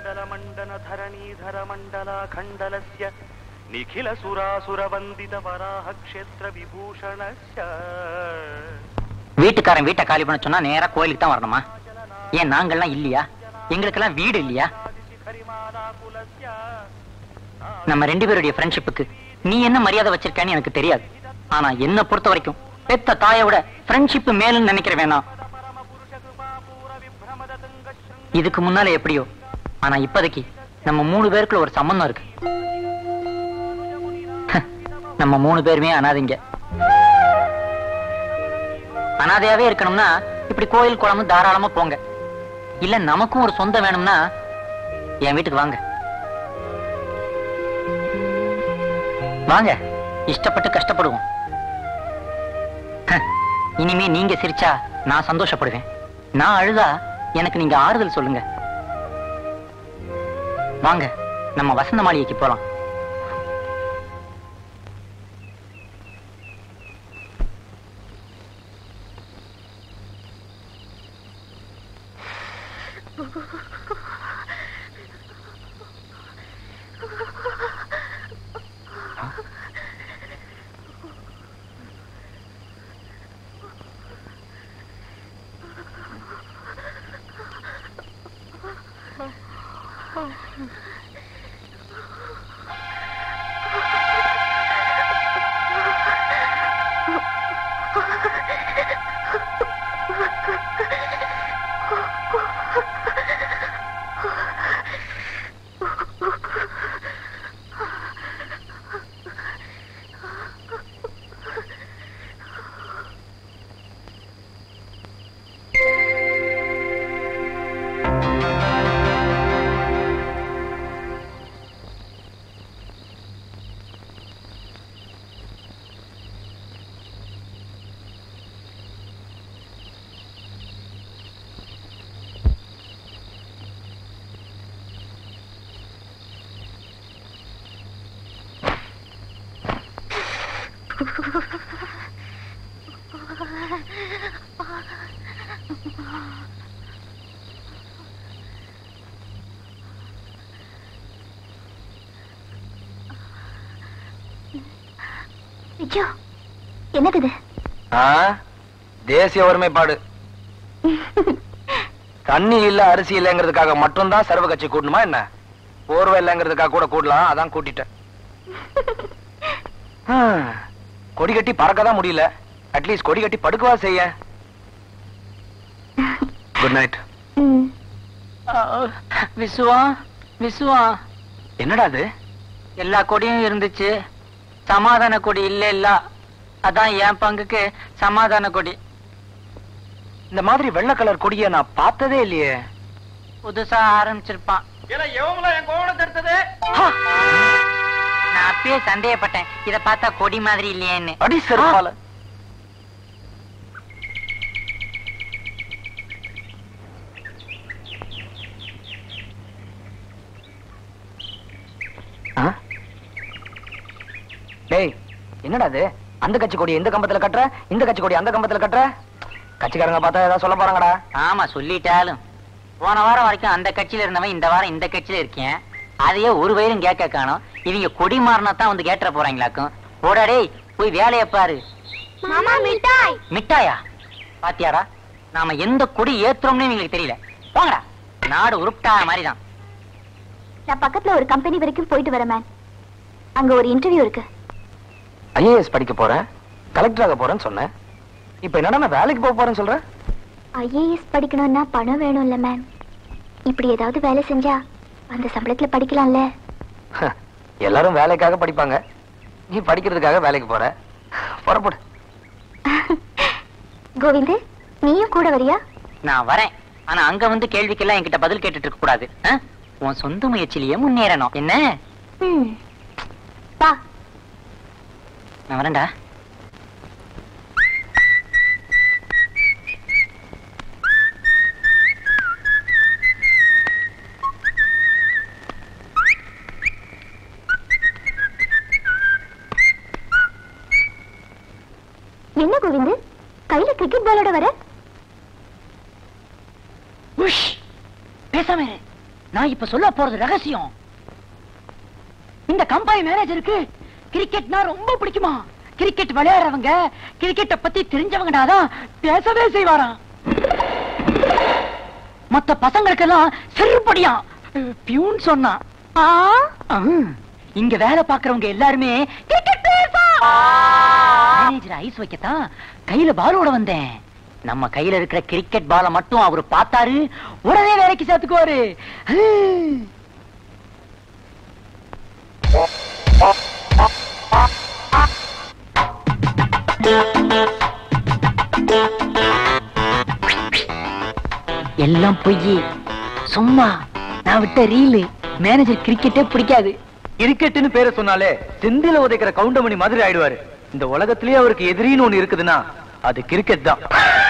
मण्डल धरणीधर मण्डलाखण्डलस्य निखिल सुरासुर वन्दित वराह क्षेत्र विभूषणस्य வீட்டுக்காரன் வீட்டை காலி பண்ண சொன்னா நேரா கோயிலுக்கு தான் வரணுமா ஏன் நாங்கள்லாம் இல்லையா எங்களுக்கெல்லாம் வீடு இல்லையா शिखरिमालाकुलस्य நம்ம ரெண்டு பேருடைய ஃப்ரெண்ட்ஷிப்புக்கு நீ என்ன மரியாதை வச்சிருக்கேன்னு எனக்கு தெரியாது ஆனா என்ன பொறுத்த வரைக்கும் பெத்த தாயை விட ஃப்ரெண்ட்ஷிப் மேலுன்னு நினைக்கிற வேணாம் இதுக்கு முன்னால எப்படியோ ஆனா இப்போதைக்கு நம்ம மூணு பேருக்குள்ள ஒரு சம்பந்தம் இருக்கு நம்ம மூணு பேருமே அனாதைங்க அனாதையாவே இருக்கணும்னா இப்படி கோயில் குளம் தாராளமா போங்க இல்ல நமக்கும் ஒரு சொந்தம் வேணும்னா என் வீட்டுக்கு வாங்க வாங்க இஷ்டப்பட்டு கஷ்டப்படுவோம் ஹ, இனிமே நீங்க சிரிச்சா நான் சந்தோஷப்படுவேன் நான் அழுதா எனக்கு நீங்க ஆறுதல் சொல்லுங்க வாங்க நம்ம வசந்த மாளிகைக்கு போலாம் விஜு என்னது இது ஆ தேசிய ஒருமைப்பாடு தண்ணி இல்ல அரிசி இல்லைங்கிறதுக்காக மட்டும்தான் சர்வ கட்சி கூட்டணுமா என்ன போர்வை இல்லைங்கிறதுக்காக கூட கூடலாம் அதான் கூட்டிட்டேன் ஆ, கொடி கட்டி பறக்கதான் முடியல அட்லீஸ்ட் கொடி கட்டி படுக்கவா செய்ய குட் நைட் ம், விசுவா விசுவா என்னடா அது எல்லா கொடியும் இருந்துச்சு சமாதான கொடி இல்ல இல்ல அதான் என் பங்குக்கு சமாதான கொடி இந்த மாதிரி வெள்ளை கலர் கொடியை நான் பார்த்ததே இல்லையே புதுசா ஆரம்பிச்சிருப்பான் நான் அப்பயே சந்தேகப்பட்டேன் இத பார்த்தா கொடி மாதிரி இல்லையேன்னு அடி செருப்பால ஆ? டேய் என்னடா அது அந்த கட்சி கொடி இந்த கம்பத்துல கட்டுற இந்த கட்சி கொடி அந்த கம்பத்துல கட்டுற கட்சிக்காரங்க பார்த்தா ஏதாவது சொல்ல போறாங்கடா ஆமா சொல்லிட்டாலும் போன வாரம் வரைக்கும் அந்த கட்சியில இருந்தவன் இந்த வாரம் இந்த கட்சியில இருக்கேன் அதையே ஒரு வயலும் கேட்க காணோம் இவங்க கொடி மாறினா தான் வந்து கேட்டுற போறாங்களாக்கும் போடா டேய் போய் வேலையை பாரு மாமா மிட்டாய் மிட்டாயா பாத்தியாடா நாம எந்த கொடி ஏத்துறோம்னு இவங்களுக்கு தெரியல போங்கடா நாடு உருப்பிட்டா மாதிரி தான் நான் பக்கத்துல ஒரு கம்பெனி வரைக்கும் போயிட்டு வரேன் மேம் அங்க ஒரு இன்டர்வியூ இருக்கு ஐஏஎஸ் படிக்க போறேன் கலெக்டர் ஆக போறேன்னு சொன்னேன் இப்ப என்னடா நான் வேலைக்கு போக போறேன்னு சொல்றேன் ஐஏஎஸ் படிக்கணும்னா பணம் வேணும்ல மேம் இப்படி ஏதாவது வேலை செஞ்சா அந்த சம்பளத்துல படிக்கலாம்ல எல்லாரும் வேலைக்காக படிப்பாங்க நீ படிக்கிறதுக்காக வேலைக்கு போற புறப்படு கோவிந்து நீயும் கூட வரியா நான் வரேன் ஆனா அங்க வந்து கேள்விக்கெல்லாம் என்கிட்ட பதில் கேட்டுட்டு இருக்க கூடாது ஆ? உன் சொந்த முயற்சியிலேயே முன்னேறணும் என்ன ம் வா நான் வரேன்டா என்ன கோவிந்து கையில கிரிக்கெட் பாலோட வர உஷ் பேசாம இரு நான் இப்ப சொல்ல போறது ரகசியம் இந்த கம்பெனி மேனேஜருக்கு கிரிக்கெட்னா ரொம்ப பிடிக்குமா கிரிக்கெட் விளையாடுறவங்க கிரிக்கெட்ட பத்தி தெரிஞ்சவங்கடாதான் பேசவே செய்வாராம் மத்த பசங்களுக்கெல்லாம் செருப்படியா பியூன் சொன்னான் ஆ, இங்க வேலை பாக்குறவங்க எல்லாருமே கிரிக்கெட் மேனேஜர் ஐஸ் வைக்கத்தான் கையில பாலோட வந்தேன் நம்ம கையில இருக்கிற கிரிக்கெட் பாலை மட்டும் அவரு பார்த்தாரு உடனே வேலைக்கு சேர்த்துக்குவாரு ஹம். எல்லாம் பொய் சும்மா நான் விட்ட ரீலு மேனேஜர் கிரிக்கெட்டே பிடிக்காது கிரிக்கெட்னு பேரை சொன்னாலே செந்தில உதைக்கிற கவுண்டமணி மாதிரி ஆயிடுவாரு இந்த உலகத்திலேயே அவருக்கு எதிரின்னு ஒண்ணு இருக்குதுன்னா அது கிரிக்கெட் தான்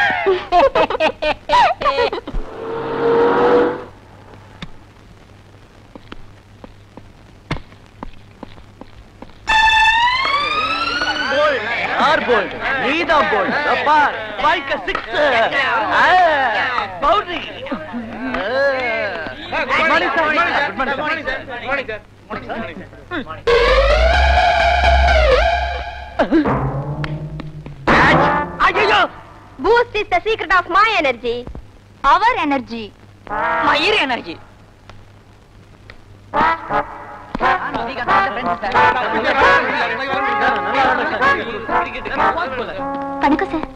யார் போல் நீதான் போல் பார் வாய்க்க six boundary good morning sir good morning sir ஐயோ Boost is the secret of my energy. Our energy. மயிர் எனர்ஜி வணக்கம் சார்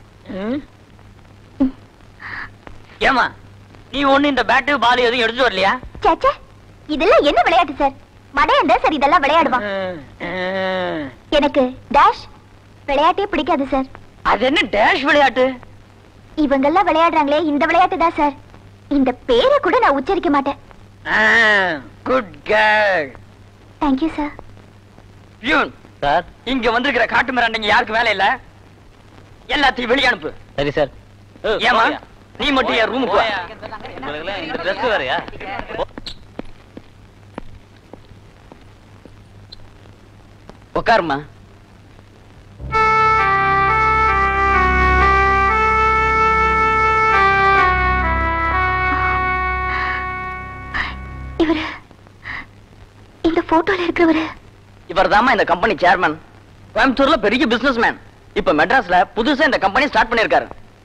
ஏமா நீ ஒண்ணு இந்த பேட்டு பால் எதுவும் எடுத்து வரலையா சேச்சே இதெல்லாம் என்ன விளையாட்டு சார் மடையன் தான் சார் இதெல்லாம் விளையாடுவான் எனக்கு டேஷ் விளையாட்டே பிடிக்காது சார் அது என்ன டேஷ் விளையாட்டு இவங்கெல்லாம் விளையாடுறாங்களே இந்த விளையாட்டு தான் சார் இந்த பேரை கூட நான் உச்சரிக்க மாட்டேன் good girl thank you sir peon sir இங்க வந்திருக்கிற காட்டு மிராண்டிங்க யாருக்கு வேலை இல்ல எல்லாத்தையும் வெளிய அனுப்பு சரி சார் ஏமா நீ மட்டும் என் ரூமுக்கு வா இந்த ட்ரெஸ் வேறயா உட்காருமா இவரு இந்த போட்டோல இருக்கிறவரு இவர் இந்த கம்பெனி சேர்மன் கோயம்புத்தூர்ல பெரிய பிசினஸ் மேன் இப்ப மெட்ராஸ்ல புதுசா இந்த கம்பெனி ஸ்டார்ட் பண்ணிருக்காரு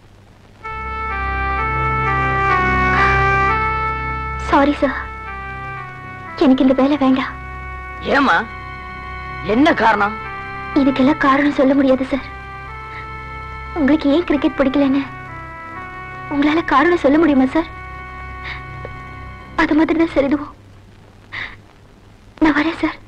சாரி சார் எனக்கு இந்த வேலை வேண்டாம் ஏமா என்ன காரணம் இதுக்கெல்லாம் காரணம் சொல்ல முடியாது சார் உங்களுக்கு ஏன் கிரிக்கெட் பிடிக்கலன்னு உங்களால காரணம் சொல்ல முடியுமா சார் அது மாதிரி தான் சரிடுவோம் நான் வரேன் சார்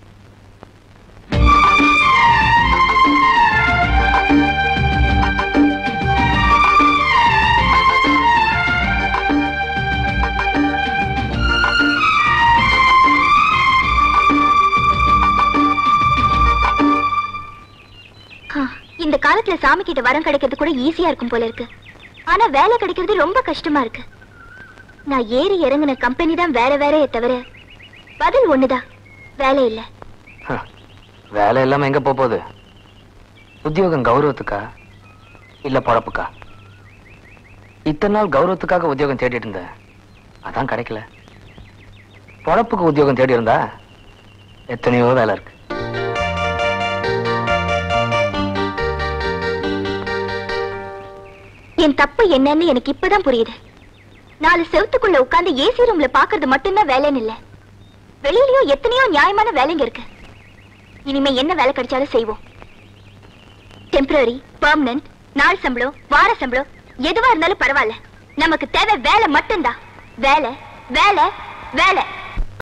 ஆ, இந்த காலத்துல சாமி கிட்ட வரம் கிடைக்கிறது கூட ஈஸியா இருக்கும் போல இருக்கு ஆனா வேலை கிடைக்கிறது ரொம்ப கஷ்டமா இருக்கு நான் ஏறி இறங்குன கம்பெனி தான் வேற வேறயே தவிர பதில் ஒண்ணுதான் வேலை இல்ல வேலை இல்லாம எங்க போக போகுது உத்தியோகம் கௌரவத்துக்கா இல்ல பொழப்புக்கா இத்தனை நாள் கௌரவத்துக்காக உத்தியோகம் தேடிட்டு இருந்தேன் அதான் கிடைக்கல பொழப்புக்கு உத்தியோகம் தேடி இருந்தா எத்தனையோ வேலை இருக்கு என் தப்பு என்னன்னு எனக்கு இப்பதான் புரியுது நாலு செவத்துக்குள்ள உட்கார்ந்து ஏசி ரூம்ல பாக்குறது மட்டும்தான் வேலைன்னு இல்ல வெளியிலயும் எத்தனையோ நியாயமான வேலைங்க இருக்கு இனிமே என்ன வேலை கிடைச்சாலும் செய்வோம் டெம்பரரி பெர்மனன்ட் நாள் சம்பளம் வார சம்பளம் எதுவா இருந்தாலும் பரவாயில்ல நமக்கு தேவை வேலை மட்டும்தான் வேலை வேலை வேலை